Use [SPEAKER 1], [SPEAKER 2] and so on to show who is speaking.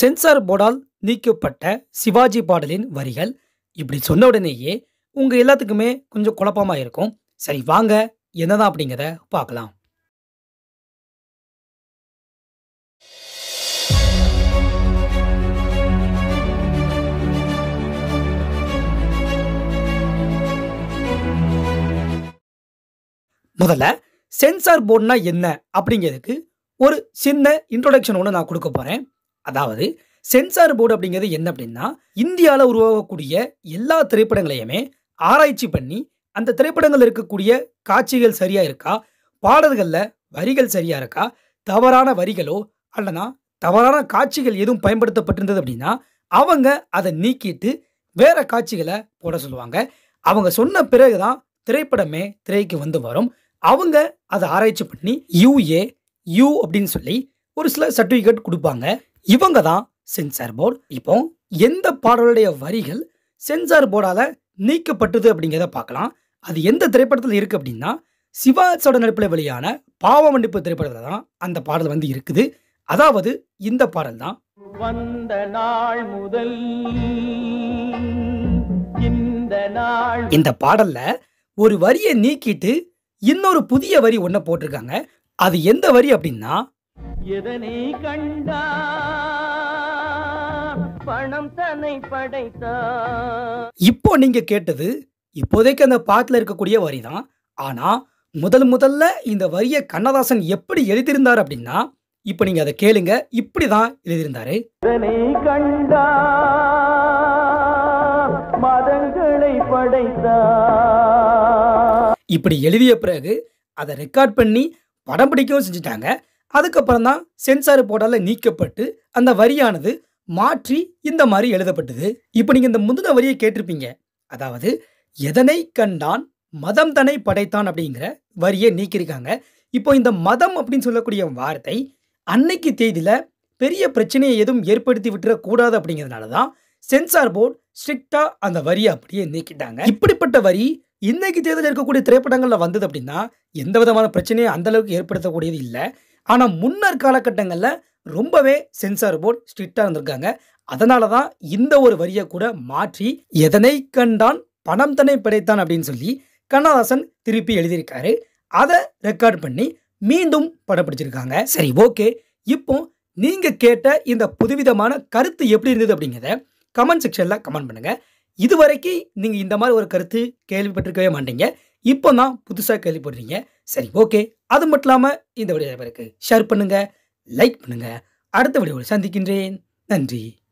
[SPEAKER 1] sensor portal நீக்கப்பட்ட சிவாஜி பாடலின் வரிகள் இப்படி சொன்ன உடனேயே உங்க எல்லாத்துக்குமே கொஞ்சம் குழப்பமா இருக்கும் சரி வாங்க என்னதான் அப்படிங்கிறத பார்க்கலாம் முதல்ல சென்சார் போர்டுனா என்ன அப்படிங்கிறதுக்கு ஒரு சின்ன இன்ட்ரோடக்ஷன் ஒன்று நான் கொடுக்க போறேன் அதாவது சென்சார் போர்டு அப்படிங்கிறது என்ன அப்படின்னா இந்தியாவில் உருவாகக்கூடிய எல்லா திரைப்படங்களையுமே ஆராய்ச்சி பண்ணி அந்த திரைப்படங்கள் இருக்கக்கூடிய காட்சிகள் சரியா இருக்கா பாடல்கள்ல வரிகள் சரியா இருக்கா தவறான வரிகளோ அல்லனா தவறான காட்சிகள் எதுவும் பயன்படுத்தப்பட்டிருந்தது அப்படின்னா அவங்க அதை நீக்கிட்டு வேற காட்சிகளை போட சொல்லுவாங்க அவங்க சொன்ன பிறகுதான் திரைப்படமே திரைக்கு வந்து வரும் அவங்க அதை ஆராய்ச்சி பண்ணி யூஏ யூ அப்படின்னு சொல்லி ஒரு சில சர்டிஃபிகேட் கொடுப்பாங்க இவங்க தான் சென்சார் போர்டு இப்போ எந்த பாடலுடைய வரிகள் சென்சார் போர்டால நீக்கப்பட்டது அப்படிங்கிறத பார்க்கலாம் அது எந்த திரைப்படத்தில் இருக்கு அப்படின்னா சிவாசோட நடிப்பில் வெளியான பாவ மன்னிப்பு திரைப்படத்தில் தான் அந்த பாடல் வந்து இருக்குது அதாவது இந்த பாடல் தான்
[SPEAKER 2] வந்த நாள் முதல் இந்த நாள்
[SPEAKER 1] இந்த பாடல்ல ஒரு வரியை நீக்கிட்டு இன்னொரு புதிய வரி ஒன்றை போட்டிருக்காங்க அது எந்த வரி அப்படின்னா
[SPEAKER 2] எதனை கண்டா பணம் தன்னை படைத்தா
[SPEAKER 1] இப்போ நீங்க கேட்டது இப்போதைக்கு அந்த பாட்டுல இருக்கக்கூடிய வரி தான் ஆனா முதல் முதல்ல இந்த வரியை கண்ணதாசன் எப்படி எழுதியிருந்தார் அப்படின்னா இப்போ நீங்க அதை கேளுங்க இப்படிதான் எழுதியிருந்தாரு
[SPEAKER 2] எதனை கண்டா மதங்களை படைத்தா
[SPEAKER 1] இப்படி எழுதிய பிறகு அதை ரெக்கார்ட் பண்ணி படம் பிடிக்கவும் செஞ்சுட்டாங்க அதுக்கப்புறம் தான் சென்சார் போர்டால நீக்கப்பட்டு அந்த வரியானது மாற்றி இந்த மாதிரி எழுதப்பட்டது இப்போ நீங்க இந்த முந்தின வரியை கேட்டிருப்பீங்க அதாவது எதனை கண்டான் மதம் தனை படைத்தான் அப்படிங்கிற வரியை நீக்கியிருக்காங்க இப்போ இந்த மதம் அப்படின்னு சொல்லக்கூடிய வார்த்தை அன்னைக்கு தேதியில பெரிய பிரச்சனையை எதுவும் ஏற்படுத்தி விட்டுறக்கூடாது அப்படிங்கிறதுனால தான் சென்சார் போர்டு ஸ்ட்ரிக்டா அந்த வரியை அப்படியே நீக்கிட்டாங்க இப்படிப்பட்ட வரி இன்னைக்கு தேதியில் இருக்கக்கூடிய திரைப்படங்கள்ல வந்தது அப்படின்னா எந்த விதமான பிரச்சனையும் அந்த அளவுக்கு ஏற்படுத்தக்கூடியது இல்லை ஆனா முன்னர் காலகட்டங்கள்ல ரொம்பவே சென்சார் போர்டு ஸ்ட்ரிக்டா இருந்திருக்காங்க அதனால தான் இந்த ஒரு வரியை கூட மாற்றி எதனை கண்டான் பணம் தன்னை படைத்தான் அப்படின்னு சொல்லி கண்ணதாசன் திருப்பி எழுதியிருக்காரு அதை ரெக்கார்ட் பண்ணி மீண்டும் படம் பிடிச்சிருக்காங்க சரி ஓகே இப்போ நீங்க கேட்ட இந்த புதுவிதமான கருத்து எப்படி இருந்தது அப்படிங்கிறத கமெண்ட் செக்ஷன்ல கமெண்ட் பண்ணுங்க இதுவரைக்கும் நீங்க இந்த மாதிரி ஒரு கருத்து கேள்விப்பட்டிருக்கவே மாட்டீங்க இப்போ தான் புதுசாக கேள்விப்படுறீங்க சரி ஓகே அது மட்டும் இல்லாமல் இந்த வீடியோ பேருக்கு ஷேர் பண்ணுங்க லைக் பண்ணுங்க அடுத்த வீடியோவில் சந்திக்கின்றேன் நன்றி